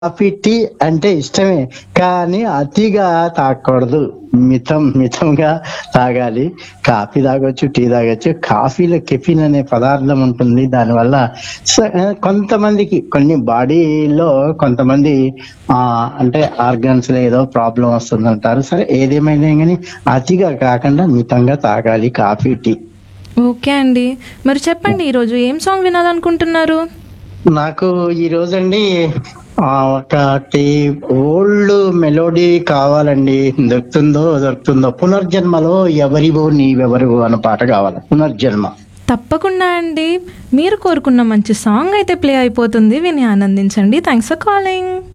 coffee tea అంటే ఇష్టమే కానీ అతిగా తాగకూడదు మితం మితంగా తాగాలి కాఫీ తాగొచ్చు టీ తాగొచ్చు కాఫీలో కెఫిన్ అనే పదార్థం ఉంటుంది దానివల్ల స- కొంతమందికి కొన్ని బాడీలో కొంతమంది ఆ అంటే ఆర్గన్స్ లో ఏదో ప్రాబ్లం వస్తుంది అంటారు సరే ఏదేమైనా కానీ అతిగా కాకుండా మితంగా తాగాలి కాఫీ టీ ఓకే అండి మరి చెప్పండి ఈరోజు ఏం సాంగ్ వినాలనుకుంటున్నారు నాకు ఈ రోజండి ఆ, ఒకటి ఓల్డ్ మెలోడీ కావాలండి దొరుకుతుందో దొరుకుతుందో పునర్జన్మలో ఎవరివో నీవెవరివో అన్న పాట కావాలి పునర్జన్మ తప్పకుండా అండి మీరు కోరుకున్న మంచి సాంగ్ అయితే ప్లే అయిపోతుంది విని ఆనందించండి థ్యాంక్స్ ఫర్ కాలింగ్